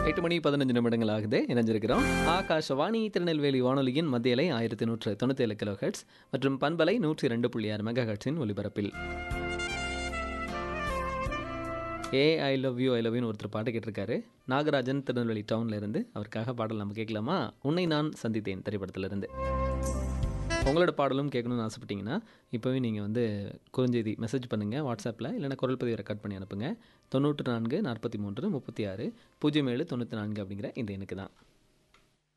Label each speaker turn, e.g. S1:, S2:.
S1: எட்டு மணி பதினஞ்சு நிமிடங்கள் ஆகுது இணைஞ்சிருக்கிறோம் ஆகாஷவாணி திருநெல்வேலி வானொலியின் மத்தியலை ஆயிரத்தி நூற்று தொண்ணூற்றி ஏழு கிலோ ஹெட்ஸ் மற்றும் பண்பலை நூற்றி ரெண்டு புள்ளி ஆறு மெகா ஹெட்ஸின் ஒலிபரப்பில் ஏ I love you I love யூன்னு ஒருத்தர் பாட்டு கேட்டிருக்காரு நாகராஜன் திருநெல்வேலி டவுன்ல இருந்து அவருக்காக பாடல் நம்ம கேட்கலாமா உன்னை நான் சந்தித்தேன் திரைப்படத்திலிருந்து உங்களோட பாடலும் கேட்கணும்னு ஆசைப்பட்டீங்கன்னா இப்போவே நீங்கள் வந்து குறுஞ்செய்தி மெசேஜ் பண்ணுங்கள் வாட்ஸ்அப்பில் இல்லைனா குரல் பதிவை ரெக்கார்ட் பண்ணி அனுப்புங்க தொண்ணூற்று நான்கு நாற்பத்தி மூன்று முப்பத்தி ஆறு பூஜ்ஜியம் ஏழு தொண்ணூற்றி நான்கு அப்படிங்கிற இந்த எண்ணுக்கு தான்